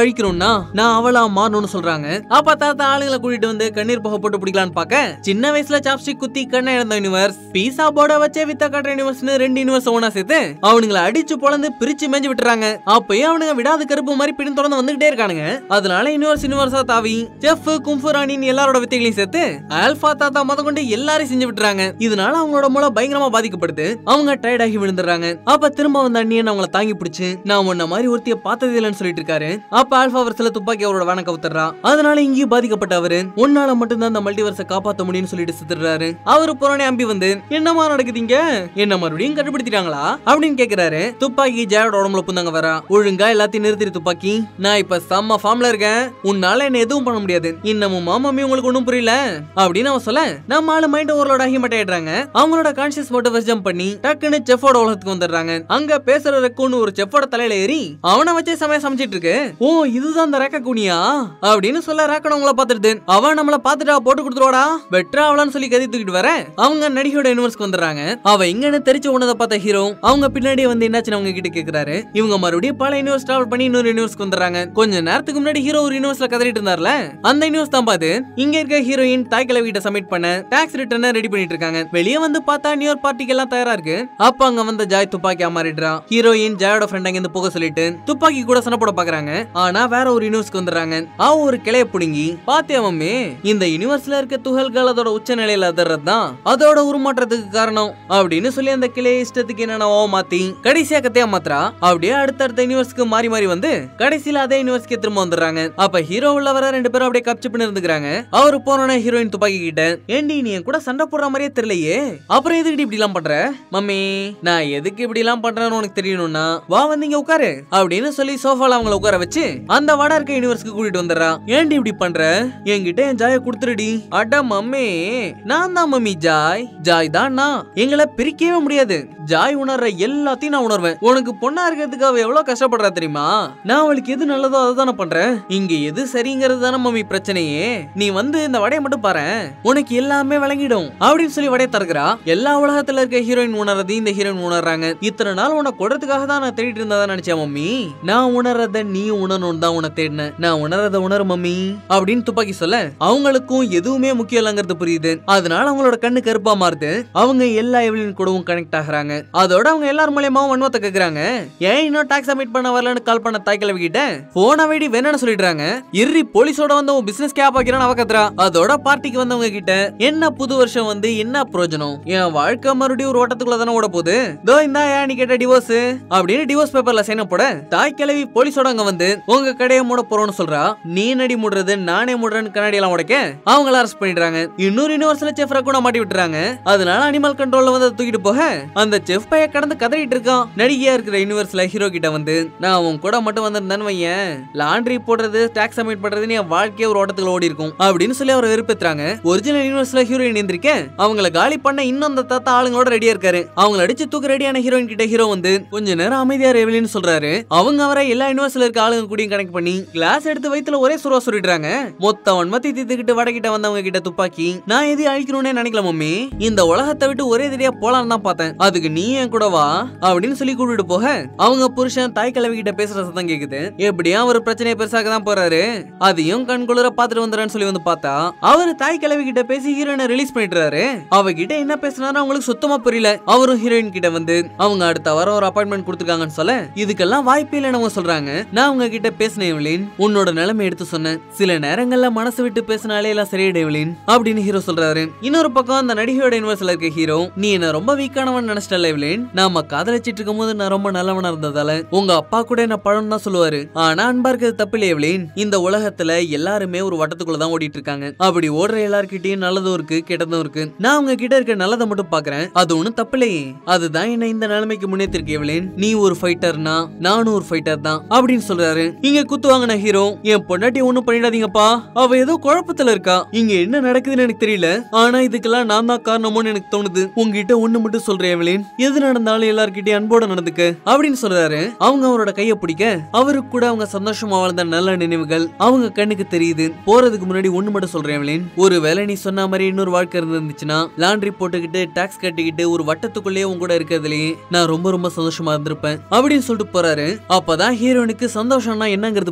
ஆனா நான் அவளா மாறணும்னு சொல்றாங்க அப்ப தாத்தா ஆளுங்களை கூட்டிட்டு வந்து கண்ணீர் புகை போட்டு பிடிக்கலான்னு பார்க்க சின்ன வயசுல சாப்ஸ்டிக் குத்தி கண்ணை இழந்த யூனிவர்ஸ் பீஸா போர்ட வச்சே வித்த காட்டுற யூனிவர்ஸ்னு ரெண்டு யூனிவர்ஸ் ஒண்ணா சேர்த்து அவனுங்களை அடிச்சு பொழந்து பிரிச்சு மேஞ்சு விட்டுறாங்க அப்பயே அவனுங்க விடாத கருப்பு மாதிரி பின் தொடர்ந்து வந்துகிட்டே இருக்கானுங்க அதனால யூனிவர்ஸ் யூனிவர்ஸா தாவி செஃப் கும்புராணின்னு எல்லாரோட வித்தைகளையும் சேர்த்து ஆல்பா தாத்தா முத கொண்டு எல்லாரையும் செஞ்சு விட்டுறாங்க இதனால அவங்களோட மூளை பயங்கரமா பாதிக்கப்படுது அவங்க டயர்ட் ஆகி விழுந்துடுறாங்க அப்ப திரும்ப வந்த அண்ணியன் அவங்கள தாங்கி பிடிச்சு நான் உன்ன மாதிரி ஒருத்திய பார்த்தது இல்லைன்னு சொல்லிட்டு இருக்காரு அப்ப ஆல்பா வருஷத்துல துப்பாக்கி அவரோட வேண கவுத்துறா அதனால இங்கேயும் பாதிக்கப்பட்ட அவரு உன்னால மட்டும்தான் அந்த மல்டிவர்ஸை காப்பாத்த முடியும்னு சொல்லிட்டு சித்துறாரு அவரு புறனே அம்பி வந்து என்னமா நடக்குதுங்க என்ன மறுபடியும் கண்டுபிடிச்சிட்டாங்களா அப்படின்னு கேக்குறாரு துப்பாக்கி ஜெயோட உடம்புல புந்தாங்க வரா ஒழுங்கா எல்லாத்தையும் நிறுத்திட்டு துப்பாக்கி நான் இப்ப செம்ம ஃபார்ம்ல இருக்கேன் உன்னால என்ன எதுவும் பண்ண முடியாது இன்னமும் மாமாமி உங்களுக்கு ஒண்ணும் புரியல அப்படின்னு அவன் சொல்ல நம்ம ஆளு மைண்ட் ஓவர்லோட ஆகி மட்டையிடுறாங்க அவங்களோட கான்சியஸ் மட்டும் ஜம்ப் பண்ணி டக்குன்னு செஃபோட உலகத்துக்கு வந்துடுறாங்க அங்க பேசுற ரெக்குன்னு ஒரு செஃபோட தலையில ஏறி அவனை வச்சே சமயம் சமைச்சிட்டு இருக்கு ஓ இதுதான் அந்த ரேக்க குனியா அப்படின்னு சொல்ல ரேக்கன் அவங்கள பாத்துட்டு அவன் நம்மள பாத்துட்டா போட்டு கொடுத்துருவாடா வெட்ரா அவளான்னு சொல்லி கதி தூக்கிட்டு வர அவங்க நடிகையோட யூனிவர்ஸ்க்கு வந்துடுறாங்க அவ இங்கன்னு தெரிச்சு உனதை பார்த்த ஹீரோ அவங்க பின்னாடி வந்து என்னாச்சுன்னு அவங்க கிட்ட கேக்குறாரு இவங்க மறுபடியும் பல யூனிவர்ஸ் டிராவல் பண்ணி இன்னொரு யூனிவர்ஸ்க்கு வந்துடுறாங்க கொஞ்ச நேரத்துக்கு முன்னாடி ஹீரோ ஒரு யூனிவர்ஸ்ல கதறிட்டு இருந்தார்ல அந்த யூனிவர்ஸ் தான் பார்த்து இங்க இருக்க ஹீரோயின் தாய்க்கிழ வீட்டை சப்மிட் பண்ண டாக்ஸ் ரிட்டர்னை ரெடி பண்ணிட்டு இருக்காங்க வெளியே வந்து பார்த்தா நியூ இயர் பார்ட்டிக்கு எல்லாம் தயாரா இருக்கு அப்ப அங்க வந்த ஜாய் துப்பாக்கி மாறிடுறா ஹீரோயின் ஜாயோட ஃப்ரெண்ட் அங்க இருந்து போக சொல்லிட்டு துப்பாக்கி கூட சண்டை போட பாக்குறாங்க ஆனா வேற ஒரு யூனிவர்ஸ்க்கு வந்துடுறாங்க அவ ஒரு கிளைய புடுங்கி பாத்தியா மம்மி இந்த யூனிவர்ஸ்ல இருக்க துகள்கள் அதோட உச்ச நிலையில அதறது தான் அதோட உருமாற்றத்துக்கு காரணம் அப்படின்னு சொல்லி அந்த கிளைய இஷ்டத்துக்கு என்னென்னவோ மாத்தி கடைசியா கத்தையா மாத்திரா அப்படியே அடுத்தடுத்த யூனிவர்ஸ்க்கு மாறி மாறி வந்து கடைசியில அதே யூனிவர்ஸ்க்கு திரும்ப வந்துடுறாங்க அப்ப ஹீரோ உள்ள வர ரெண்டு பேரும் அப்படியே கப்ச்சு பண்ணி இருந்துக்கிறாங்க அவரு போனோட ஹீரோயின் துப்பாக்கி கிட்ட ஏண்டி நீ என் கூட சண்டை போடுற மாதிரியே தெரியலையே அப்புறம் எதுக்கு இப்படி எல்லாம் பண்ற மம்மி நான் எதுக்கு இப்படி எல்லாம் பண்றேன்னு உனக்கு தெரியணும்னா வா வந்து இங்க உட்காரு அப்படின்னு சொல்லி சோஃபால அவங்கள உட்கார வச்சு அந்த வட இருக்க யூனிவர்ஸ்க்கு கூட்டிட்டு வந்துடுறா ஏண்டி இப்படி பண்ற என்கிட்ட என் ஜாய கொடுத்துருடி அட மம்மி நான் தான் மம்மி ஜாய் ஜாய் தான் நான் எங்களை பிரிக்கவே முடியாது ஜாய் உணர்ற எல்லாத்தையும் நான் உணர்வேன் உனக்கு பொண்ணா இருக்கிறதுக்கு அவ எவ்வளவு கஷ்டப்படுறா தெரியுமா நான் அவளுக்கு எது நல்லதோ அதை தானே பண்றேன் இங்க எது சரிங்கிறது தானே மம்மி பிரச்சனையே நீ வந்து இந்த வடையை மட்டும் பாரு உனக்கு எல்லாமே விளங்கிடும் அப்படின்னு சொல்லி வடையை தருகிறா எல்லா உலகத்துல இருக்க ஹீரோயின் உணர்றது இந்த ஹீரோயின் உணர்றாங்க இத்தனை நாள் உனக்கு கொடுறதுக்காக தான் நான் தேடிட்டு இருந்ததா நினைச்சேன் மம்மி நான் உணர்றத நீ உணரணும் தான் உன தேடினேன் நான் உணர்றத உணரு மம்மி அப்படின்னு துப்பாக்கி சொல்ல அவங்களுக்கும் எதுவுமே முக்கியம் இல்லைங்கிறது புரியுது அதனால அவங்களோட கண்ணு கருப்பா மாறுது அவங்க எல்லா எவலின் கூடவும் கனெக்ட் ஆகுறாங்க அதோட அவங்க எல்லாரும் மூலியமாவும் வன்மத்தை கேக்குறாங்க ஏன் இன்னும் டாக்ஸ் சப்மிட் பண்ண வரலன்னு கால் பண்ண தாய்க்கிழவி கிட்ட போன வேடி வேணும்னு சொல்லிடுறாங்க இறுதி போலீஸோட வந்து உன் பிசினஸ் கேப் ஆக்கிறான்னு அவ கத்துறா அதோட பார்ட்டிக்கு வந்தவங்க கிட்ட என்ன புது வருஷம் வந்து என்ன பிரயோஜனம் என் வாழ்க்கை மறுபடியும் ஒரு ஓட்டத்துக்குள்ள தானே ஓட போகுது தோ இந்தா ஏன் நீ கேட்ட டிவோர்ஸ் அப்படின்னு டிவோர்ஸ் பேப்பர்ல சைன் போட தாய் கிழவி போலீஸோட அங்க வந்து உங்க கடையை மூட போறோம்னு சொல்றா நீ நடி மூடுறது நானே மூடுறேன்னு கண்ணாடி எல்லாம் உடைக்க அவங்கள அரெஸ்ட் பண்ணிடுறாங்க இன்னொரு யூனிவர்ஸ்ல செஃப் கூட மாட்டி விட்டுறாங்க அதனால அனிமல் கண்ட்ரோல்ல வந்து அதை தூக்கிட்டு போக அந்த செஃப் பைய கடந்து கதறிட்டு இருக்கான் நடிகையா இருக்கிற யூனிவர்ஸ்ல ஹீரோ கிட்ட வந்து நான் உன் கூட மட்டும் வந்திருந்தேன்னு வையேன் லாண்ட்ரி போடுறது டாக்ஸ் சப்மிட் பண்றது என் வாழ்க்கையே ஒரு ஓட்டத்துக்குள்ள ஓடி இருக்கும் அப்படின்னு சொல்லி அவரை வெறுப்பேத்துறாங்க ஒரிஜினல் யூனிவர்ஸ்ல ஹீரோயின் எந்திரிக்க அவங்கள காலி பண்ண இன்னும் அந்த தாத்தா ஆளுங்களோட ரெடியா இருக்காரு அவங்கள அடிச்சு தூக்க ரெடியான ஹீரோயின் கிட்ட ஹீரோ வந்து கொஞ்ச நேரம் அமைதியா ரெவலின்னு சொல்றாரு அவங்க அவரை எல்லா யூனிவர்ஸ்ல இருக்க ஆளுங்க கூடயும் கனெக்ட் பண்ணி கிளாஸ் எடுத்து வயித்துல ஒரே சுருவா சொல்லிடுறாங்க மொத்த வன்மத்தை தீர்த்துக்கிட்டு வடகிட்ட வந்தவங்க கிட்ட துப்பாக்கி நான் எதையும் அழிக்கணும்னே நினைக்கல மம்மி இந்த உலகத்தை விட்டு ஒரே தெரியா போலான்னு தான் பார்த்தேன் அதுக்கு நீ என் கூட வா அப்படின்னு சொல்லி கூட்டிட்டு போக அவங்க புருஷன் தாய் கிழவி கிட்ட பேசுற சத்தம் கேக்குது எப்படியும் அவர் பிரச்சனையை பெருசாக்க தான் போறாரு அதையும் கண் குளிர பாத்துட்டு வந்துடுறேன்னு சொல்லி வந்து பார்த்தா அவரு தாய் கிழவி கிட்ட பேசி ஹீரோயினை ரிலீஸ் பண்ணிட்டுறாரு அவகிட்ட என்ன பேசினாரு அவங்களுக்கு சுத்தமா புரியல அவரும் ஹீரோயின் கிட்ட வந்து அவங்க அடுத்த வாரம் ஒரு அப்பாயின்மெண்ட் கொடுத்துருக்காங்கன்னு சொல்ல இதுக்கெல்லாம் வாய்ப்பே இல்லைன்னு அவங்க சொல்றாங்க நான் அவங்க கிட்ட பேசினேன் எவலின் உன்னோட நிலைமை எடுத்து சொன்னேன் சில நேரங்கள்ல மனசு விட்டு பேசினாலே எல்லாம் சரியாயிடும் எவலின் அப்படின்னு ஹீரோ சொல்றாரு இன்னொரு பக்கம் அந்த நடிகையோட யூனிவர்ஸ்ல இருக்க ஹீரோ நீ என்ன ரொம்ப வீக்கானவன் நினைச்சிட்டல எவலின் நாம காதலிச்சிட்டு இருக்கும் போது நான் ரொம்ப நல்லவனா இருந்ததால உங்க அப்பா கூட என்ன பழம் தான் சொல்லுவாரு ஆனா அன்பா இருக்கிறது தப்பு இல்லை எவலின் இந்த உலகத்துல எல்லாருமே ஒரு வட்டத்துக்குள்ள தான் ஓடிட்டு இருக்காங்க அப்படி ஓடுற எல்லார்கிட்டயும் நல்லதும் இருக்கு கெட்டதும் இருக்கு நான் உங்க கிட்ட இருக்க நல்லதை மட்டும் பாக்குறேன் அது ஒண்ணும் தப்பில்லையே அதுதான் என்ன இந்த நிலைமைக்கு முன்னேற்றிருக்க எவலின் நீ ஒரு ஃபைட்டர்னா நானும் ஒரு ஃபைட்டர் தான் அப்படின்னு சொல்றாரு இங்க குத்து வாங்கின ஹீரோ என் பொண்டாட்டி ஒண்ணும் பண்ணிடாதீங்கப்பா அவ ஏதோ குழப்பத்துல இருக்கா இங்க என்ன நடக்குதுன்னு எனக்கு தெரியல ஆனா இதுக்கெல்லாம் நான் தான் காரணமோன்னு எனக்கு தோணுது உங்ககிட்ட ஒண்ணு மட்டும் சொல்றேன் எவலின் எது நடந்தாலும் எல்லார்கிட்டயும் அன்போட நடந்துக்க அப்படின்னு சொல்றாரு அவங்க அவரோட கைய பிடிக்க அவருக்கு கூட அவங்க சந்தோஷமா வாழ்ந்த நல்ல நினைவுகள் அவங்க கண்ணுக்கு தெரியுது போறதுக்கு முன்னாடி ஒண்ணு மட்டும் சொல்றேன் எவலின் ஒருவேளை நீ சொன்ன மாதிரி இன்னொரு வாழ்க்கை இருந்துச்சுன்னா லாண்ட்ரி போட்டுக்கிட்டு டாக்ஸ் கட்டிக்கிட்டு ஒரு வட்டத்துக்குள்ளேயே உங்க கூட இருக்கிறதுலயே நான் ரொம்ப ரொம்ப சந்தோஷமா இருந்திருப்பேன் அப்படின்னு சொல்லிட்டு போறாரு அப்பதான் ஹீரோனுக்கு சந்தோஷம்னா என்னங்கிறது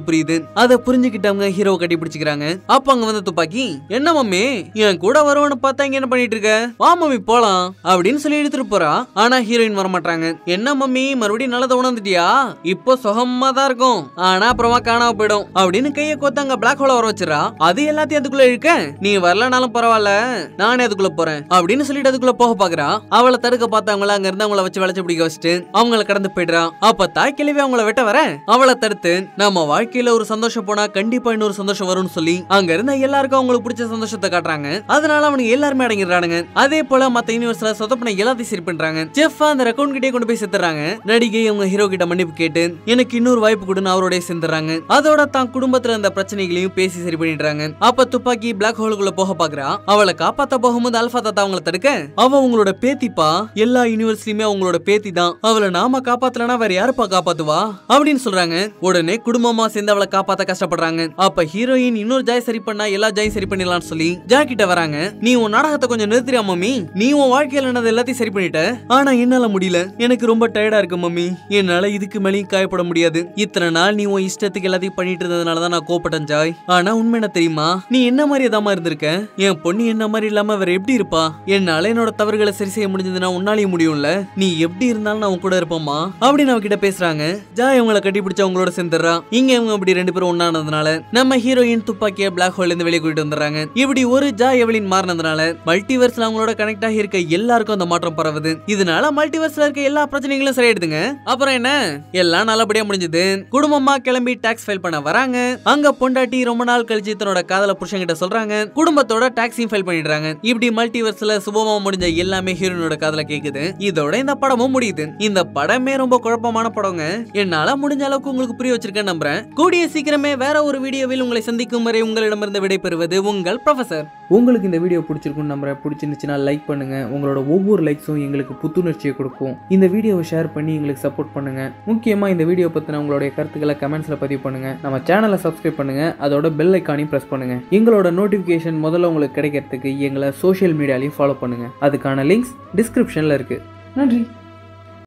புரியுது அதை புரிஞ்சுக்கிட்டவங்க ஹீரோ கட்டி பிடிச்சிக்கிறாங்க அப்ப அங்க வந்து துப்பாக்கி என்ன மம்மி என் கூட வருவனு பார்த்தா இங்க என்ன பண்ணிட்டு இருக்க வா மம்மி போலாம் அப்படின்னு சொல்லி எடுத்துட்டு போறா ஆனா ஹீரோயின் வர மாட்டாங்க என்ன மம்மி மறுபடியும் நல்லதை உணர்ந்துட்டியா இப்போ சுகமா தான் இருக்கும் ஆனா அப்புறமா காணாம போயிடும் அப்படின்னு கையை கோத்து அங்க பிளாக் ஹோல வர வச்சிடறா அது எல்லாத்தையும் அதுக்குள்ள இழுக்க நீ வரலனாலும் பரவாயில்ல நானே அதுக்குள்ள போறேன் அப்படின்னு சொல்லிட்டு அதுக்குள்ள போக பாக்குறா அவளை தடுக்க பார்த்தவங்கள அங்க இருந்து அவங்கள வச்சு வளைச்சு பிடிக்க வச்சுட்டு அவங்கள கடந்து போயிடுறா அப்ப தாய் கிழவி அவங்கள வெட்ட வர அவளை தடுத்து நம்ம வாழ்க்கையில ஒரு சந்தோஷம் போனா கண்டிப்பா இன்னொரு சந்தோஷம் வரும்னு சொல்லி அங்க இருந்த எல்லாருக்கும் அவங்களுக்கு பிடிச்ச சந்தோஷத்தை காட்டுறாங்க அதனால அவனுக்கு எல்லாருமே அடங்கிடுறானுங்க அதே போல மத்த யூனிவர்ஸ்ல சொதப்பன எல்லாத்தையும் சரி பண்றாங்க ஜெஃப் அந்த ரெக்கவுண்ட் கிட்டே கொண்டு போய் சேர்த்துறாங்க நடிகை அவங்க ஹீரோ கிட்ட மன்னிப்பு கேட்டு எனக்கு இன்னொரு வாய்ப்பு கொடுன்னு அவரோட சேர்ந்துறாங்க அதோட தான் குடும்பத்துல இருந்த பிரச்சனைகளையும் பேசி சரி பண்ணிடுறாங்க அப்ப துப்பாக்கி பிளாக் ஹோலுக்குள்ள போக பாக்குறா அவளை காப்பாத்த போகும்போது அல்பா தாத்தா அவங்கள தடுக்க அவ உங்களோட பேத்திப்பா எல்லா யூனிவர்ஸ்லயுமே அவங்களோட பேத்தி தான் அவளை நாம காப்பாத்தலனா வேற யாருப்பா காப்பாத்துவா அப்படின்னு சொல்றாங்க உடனே குடும்பமா சேர்ந்து அவளை காப்பாத்த கஷ்டப்படுறாங்க அப்ப ஹீரோயின் இன்னொரு ஜாய் சரி பண்ணா எல்லா ஜாயும் சரி பண்ணிடலாம்னு சொல்லி ஜாய் கிட்ட வராங்க நீ உன் நாடகத்தை கொஞ்சம் நிறுத்துறியா மம்மி நீ உன் வாழ்க்கையில நடந்த எல்லாத்தையும் சரி பண்ணிட்ட ஆனா என்னால முடியல எனக்கு ரொம்ப டயர்டா இருக்கு மம்மி என்னால இதுக்கு மேலேயும் காயப்பட முடியாது இத்தனை நாள் நீ உன் இஷ்டத்துக்கு எல்லாத்தையும் பண்ணிட்டு இருந்ததுனால தான் நான் கோப்பட்டேன் ஜாய் ஆனா உண்மை என்ன தெரியுமா நீ என்ன மாதிரி தாமா இருந்திருக்க என் பொண்ணு என்ன மாதிரி இல்லாம வேற எப்படி இருப்பா என்னால என்னோட தவறுகளை சரி செய்ய முடிஞ்சதுன்னா உன்னாலையும் முடியும்ல நீ எப்படி இருந்தாலும் நான் உன் கூட இருப்போமா அப்படின்னு அவகிட்ட பேசுறாங்க ஜாய் அவங்கள கட்டி பிடிச்சு அவங்களோட சேர்ந்துடுறா இங்க இவங்க அப்படி ரெண்டு பேரும் ஒன்னானதுனால நம்ம ஹீரோயின் துப்பாக்கிய பிளாக் ஹோல்ல இருந்து வெளியே கூட்டிட்டு வந்துடுறாங்க இப்படி ஒரு ஜாய் எவலின் மாறினதுனால மல்டிவர்ஸ்ல அவங்களோட கனெக்ட் ஆகி இருக்க எல்லாருக்கும் அந்த மாற்றம் பரவுது இதனால மல்டிவர்ஸ்ல இருக்க எல்லா பிரச்சனைகளும் சரியாயிடுதுங்க அப்புறம் என்ன எல்லாம் நல்லபடியா முடிஞ்சது குடும்பமா கிளம்பி டாக்ஸ் ஃபைல் பண்ண வராங்க அங்க பொண்டாட்டி ரொம்ப நாள் கழிச்சு தன்னோட காதல புருஷன் கிட்ட சொல்றாங்க குடும்பத்தோட டாக்ஸியும் ஃபைல் பண்ணிடுறாங்க இப்படி மல்டிவர்ஸ்ல சுபமா முடிஞ்ச எல்லாமே ஹீரோனோட காதல கேக்குது இதோட இந்த படமும் முடியுது இந்த படமே ரொம்ப குழப்பமான படங்க என்னால முடிஞ்ச அளவுக்கு உங்களுக்கு புரிய வச்சிருக்கேன் நம்புறேன் கூடிய சீக்கிரமே வேற ஒரு வீடியோவில் உங்களை சந்திக்கும் வரை உங்களிடமிருந்து விடைபெறுவது உங்கள் ப்ரொஃபசர்
உங்களுக்கு இந்த வீடியோ பிடிச்சிருக்குன்னு நம்புறேன் பிடிச்சிருந்துச்சுன்னா லைக் பண்ணுங்க உங்களோட ஒவ்வொரு லைக்ஸும் எங்களுக்கு புத்துணர்ச்சியை கொடுக்கும் இந்த வீடியோவை ஷேர் பண்ணி எங்களுக்கு சப்போர்ட் பண்ணுங்க முக்கியமா இந்த வீடியோ பத்தின உங்களுடைய கருத்துக்களை கமெண்ட்ஸ்ல பதிவு பண்ணுங்க நம்ம சேனலை சப்ஸ்கிரைப் பண்ணுங்க அதோட பெல் ஐக்கானையும் பிரஸ் பண்ணுங்க எங்களோட நோட்டிஃபிகேஷன் முதல்ல உங்களுக்கு கிடைக்கிறதுக்கு எங்களை சோஷியல் மீடியாலையும் ஃபாலோ பண்ணுங்க அதுக்கான லிங்க்ஸ் டிஸ்கிரிப்ஷன்ல இருக்கு நன்றி